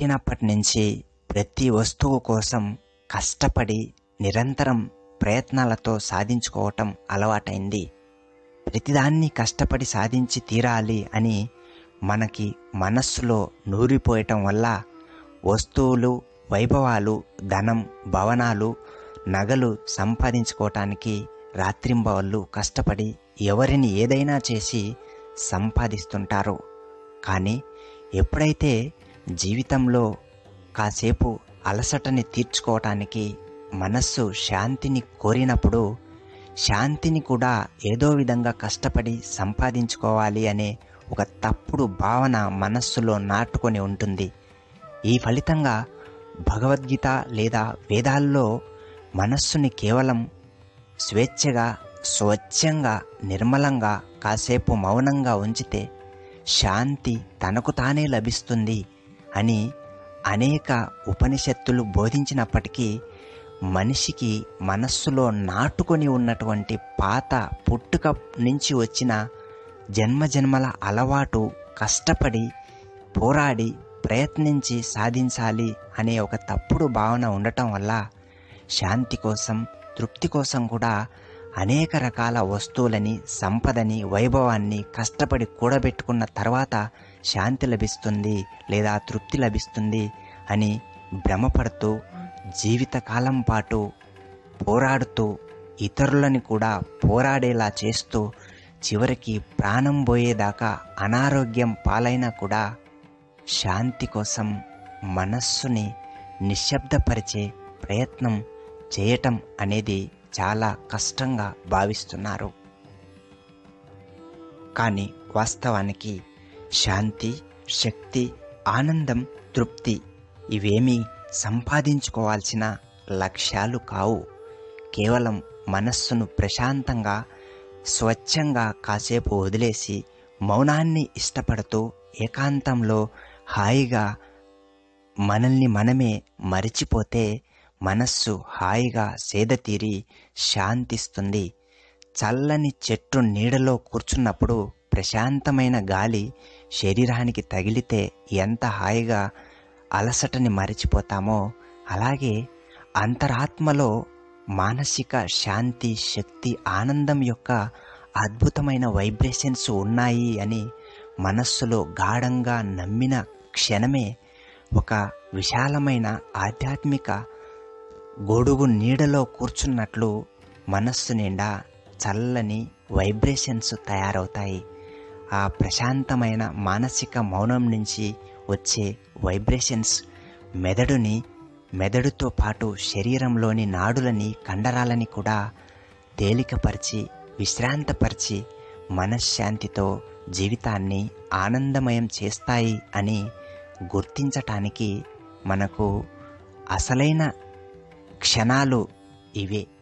పుట్టినప్పటి నుంచి ప్రతి వస్తువు కోసం కష్టపడి నిరంతరం ప్రయత్నాలతో సాధించుకోవటం అలవాటైంది ప్రతిదాన్ని కష్టపడి సాధించి తీరాలి అని మనకి మనస్సులో నూరిపోయటం వల్ల వస్తువులు వైభవాలు ధనం భవనాలు నగలు సంపాదించుకోవటానికి రాత్రింబవళ్ళు కష్టపడి ఎవరిని ఏదైనా చేసి సంపాదిస్తుంటారు కానీ ఎప్పుడైతే జీవితంలో కాసేపు అలసటని తీర్చుకోవటానికి మనస్సు శాంతిని కోరినప్పుడు శాంతిని కూడా ఏదో విధంగా కష్టపడి సంపాదించుకోవాలి అనే ఒక తప్పుడు భావన మనస్సులో నాటుకొని ఉంటుంది ఈ ఫలితంగా భగవద్గీత లేదా వేదాల్లో మనస్సుని కేవలం స్వేచ్ఛగా స్వచ్ఛంగా నిర్మలంగా కాసేపు మౌనంగా ఉంచితే శాంతి తనకు తానే లభిస్తుంది అని అనేక ఉపనిషత్తులు బోధించినప్పటికీ మనిషికి మనస్సులో నాటుకొని ఉన్నటువంటి పాత పుట్టుక నుంచి వచ్చిన జన్మజన్మల అలవాటు కష్టపడి పోరాడి ప్రయత్నించి సాధించాలి అనే ఒక తప్పుడు భావన ఉండటం వల్ల శాంతి కోసం తృప్తి కోసం కూడా అనేక రకాల వస్తువులని సంపదని వైభవాన్ని కష్టపడి కూడబెట్టుకున్న తర్వాత శాంతి లభిస్తుంది లేదా తృప్తి లభిస్తుంది అని భ్రమపడుతూ జీవితకాలం పాటు పోరాడుతూ ఇతరులని కూడా పోరాడేలా చేస్తూ చివరికి ప్రాణం పోయేదాకా అనారోగ్యం పాలైనా కూడా శాంతి కోసం మనస్సుని నిశ్శబ్దపరిచే ప్రయత్నం చేయటం అనేది చాలా కష్టంగా భావిస్తున్నారు కానీ వాస్తవానికి శాంతి శక్తి ఆనందం తృప్తి ఇవేమీ సంపాదించుకోవాల్సిన లక్ష్యాలు కావు కేవలం మనస్సును ప్రశాంతంగా స్వచ్ఛంగా కాసేపు వదిలేసి మౌనాన్ని ఇష్టపడుతూ ఏకాంతంలో హాయిగా మనల్ని మనమే మరిచిపోతే మనస్సు హాయిగా సేదతీరి శాంతిస్తుంది చల్లని చెట్టు నీడలో కూర్చున్నప్పుడు ప్రశాంతమైన గాలి శరీరానికి తగిలితే ఎంత హాయిగా అలసటని మరిచిపోతామో అలాగే అంతరాత్మలో మానసిక శాంతి శక్తి ఆనందం యొక్క అద్భుతమైన వైబ్రేషన్స్ ఉన్నాయి అని మనస్సులో గాఢంగా నమ్మిన క్షణమే ఒక విశాలమైన ఆధ్యాత్మిక గొడుగు నీడలో కూర్చున్నట్లు మనస్సు నిండా చల్లని వైబ్రేషన్స్ తయారవుతాయి ఆ ప్రశాంతమైన మానసిక మౌనం నుంచి వచ్చే వైబ్రేషన్స్ మెదడుని మెదడుతో పాటు శరీరంలోని నాడులని కండరాలని కూడా తేలికపరిచి విశ్రాంతపరిచి మనశ్శాంతితో జీవితాన్ని ఆనందమయం చేస్తాయి అని గుర్తించటానికి మనకు అసలైన క్షణాలు ఇవే